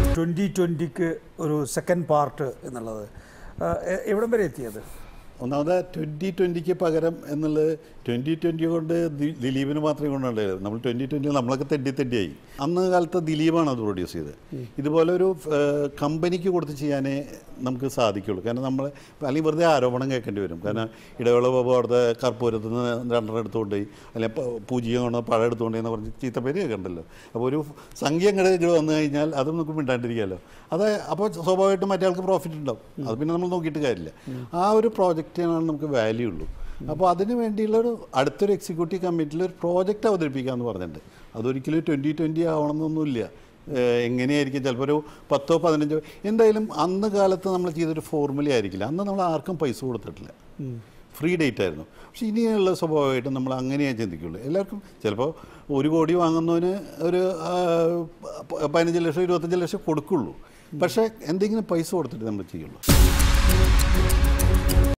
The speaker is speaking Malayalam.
ട്വൻ്റി ട്വൻ്റിക്ക് ഒരു സെക്കൻഡ് പാർട്ട് എന്നുള്ളത് ആ, എ- എവിടം വരെ എത്തിയത് ഒന്നാമത് ട്വൻ്റി ട്വൻ്റിക്ക് പകരം എന്നുള്ളത് ട്വൻ്റി ട്വൻ്റി കൊണ്ട് ദി- ദിലീപിന് മാത്രമേ കൊണ്ടുണ്ടായത് നമ്മൾ ട്വൻ്റി ട്വൻ്റി നമ്മളൊക്കെ തെണ്ടി തെണ്ടിയായി അന്ന് കാലത്ത് ദിലീപാണ് അത് പ്രൊഡ്യൂസ് ചെയ്തത് ഇതുപോലെ ഒരു ഏഹ്, കമ്പനിക്ക് കൊടുത്ത് ചെയ്യാനേ നമുക്ക് സാധിക്കുള്ളൂ കാരണം നമ്മൾ അല്ലെങ്കിൽ വെറുതെ ആരോപണം കേൾക്കേണ്ടി വരും കാരണം ഇടവേള ബാബു അവിടുത്തെ കർപ്പൂരത്തിൽ നിന്ന് രണ്ടെണ്ണം എടുത്തുകൊണ്ട് പോയി അല്ലെങ്കിൽ പ- പൂജ്യം കൊണ്ട് പഴം എടുത്തുകൊണ്ട് എന്ന് പറഞ്ഞ് ചീത്തപ്പേര് കേൾക്കണ്ടല്ലോ അപ്പോൾ ഒരു സംഖ്യ അങ്ങോട്ട് വന്നു കഴിഞ്ഞാൽ അതും നമുക്ക് മിണ്ടാണ്ടിരിക്കാമല്ലോ അത് അപ്പോൾ സ്വാഭാവികമായിട്ടും മറ്റേ ആൾക്ക് പ്രോഫിറ്റ് ഉണ്ടാവും അത് പിന്നെ നമ്മൾ നോക്കിയിട്ട് കാര്യമില്ല ആ ഒരു പ്രോജക്റ്റിനാണ് നമുക്ക് വാല്യൂ ഉള്ളൂ അപ്പോൾ അതിന് വേണ്ടിയുള്ള ഒരു അടുത്തൊരു എക്സിക്യൂട്ടീവ് കമ്മിറ്റിയിൽ ഒരു പ്രോജക്റ്റ് അവതരിപ്പിക്കാമെന്ന് പറഞ്ഞിട്ടുണ്ട് അതൊരിക്കലും ട്വൻറ്റി ട്വൻറ്റി ആവണമെന്നൊന്നുമില്ല ഏഹ് എങ്ങനെയായിരിക്കും ചിലപ്പോൾ ഒരു പത്തോ പതിനഞ്ചോ എന്തായാലും അന്ന് കാലത്ത് നമ്മൾ ചെയ്തൊരു ഫോർമുല ആയിരിക്കില്ല അന്ന് നമ്മൾ ആർക്കും പൈസ കൊടുത്തിട്ടില്ല ഫ്രീ ഡേറ്റ് ആയിരുന്നു പക്ഷെ ഇനിയുള്ള സ്വഭാവമായിട്ടും നമ്മൾ അങ്ങനെയേ ചിന്തിക്കുള്ളൂ എല്ലാവർക്കും ചിലപ്പോൾ ഒരു കോടി വാങ്ങുന്നവന് ഒരു ആ, പ- പതിനഞ്ച് ലക്ഷം ഇരുപത്തഞ്ച് ലക്ഷം കൊടുക്കുള്ളൂ പക്ഷേ എന്തെങ്കിലും പൈസ കൊടുത്തിട്ട് നമ്മൾ ചെയ്യുള്ളൂ